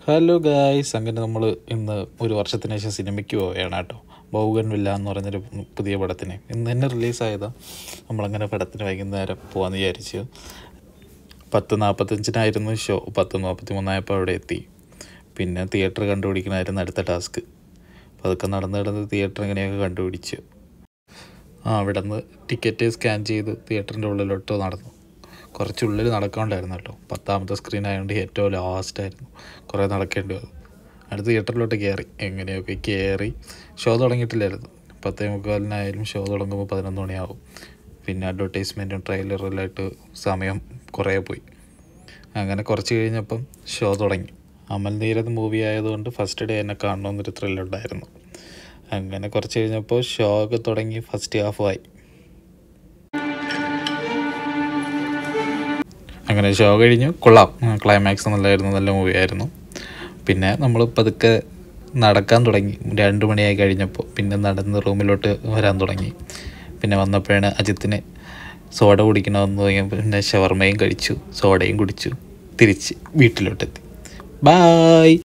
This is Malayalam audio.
ഹലോ ഗായ്സ് അങ്ങനെ നമ്മൾ ഇന്ന് ഒരു വർഷത്തിന് ശേഷം സിനിമയ്ക്ക് പോവുകയാണ് കേട്ടോ ബൗഗൻ വില്ല എന്ന് പറഞ്ഞൊരു പുതിയ പടത്തിന് ഇന്ന് തന്നെ റിലീസായതാണ് നമ്മളങ്ങനെ പടത്തിന് വൈകുന്നേരം പോകാമെന്ന് വിചാരിച്ചു പത്ത് നാൽപ്പത്തഞ്ചിനായിരുന്നു ഷോ പത്ത് നാൽപ്പത്തി മൂന്നായപ്പോൾ അവിടെ എത്തി പിന്നെ തിയേറ്റർ കണ്ടുപിടിക്കണമായിരുന്നു അടുത്ത ടാസ്ക് അപ്പോൾ അതൊക്കെ നടന്ന് നടന്ന് തിയേറ്റർ ഇങ്ങനെയൊക്കെ കണ്ടുപിടിച്ചു ആ അവിടെ നിന്ന് ടിക്കറ്റ് സ്കാൻ ചെയ്ത് തിയേറ്ററിൻ്റെ ഉള്ളിലോട്ട് നടന്നു കുറച്ചുള്ളിൽ നടക്കാണ്ടായിരുന്നു കേട്ടോ പത്താമത്തെ സ്ക്രീൻ ആയതുകൊണ്ട് ഏറ്റവും ലാസ്റ്റായിരുന്നു കുറേ നടക്കേണ്ടി വന്നു അടുത്ത തിയേറ്ററിലോട്ട് കയറി എങ്ങനെയൊക്കെ കയറി ഷോ തുടങ്ങിയിട്ടില്ലായിരുന്നു പത്തേ മുക്കാലിനായാലും ഷോ തുടങ്ങുമ്പോൾ പതിനൊന്ന് മണിയാവും പിന്നെ അഡ്വർടൈസ്മെൻറ്റും ട്രെയിലറിലായിട്ട് സമയം കുറേ പോയി അങ്ങനെ കുറച്ച് കഴിഞ്ഞപ്പം ഷോ തുടങ്ങി അമൽ നീരത് മൂവി ആയതുകൊണ്ട് ഫസ്റ്റ് ഡേ എന്നെ കാണണമെന്നൊരു ത്രില്ലുണ്ടായിരുന്നു അങ്ങനെ കുറച്ച് കഴിഞ്ഞപ്പോൾ ഷോ ഒക്കെ തുടങ്ങി ഫസ്റ്റ് ഹാഫായി അങ്ങനെ ഷോ കഴിഞ്ഞു കൊള്ളാം ക്ലൈമാക്സ് നല്ലായിരുന്നു നല്ല മൂവി ആയിരുന്നു പിന്നെ നമ്മൾ പതുക്കെ നടക്കാൻ തുടങ്ങി രണ്ട് മണിയായി കഴിഞ്ഞപ്പോൾ പിന്നെ നടന്ന് റൂമിലോട്ട് വരാൻ തുടങ്ങി പിന്നെ വന്നപ്പോഴാണ് അജിത്തിന് സോഡ കുടിക്കണമെന്ന് തുടങ്ങിയപ്പോൾ പിന്നെ ഷവർമയും കഴിച്ചു സോഡയും കുടിച്ചു തിരിച്ച് വീട്ടിലോട്ടെത്തി ബായ്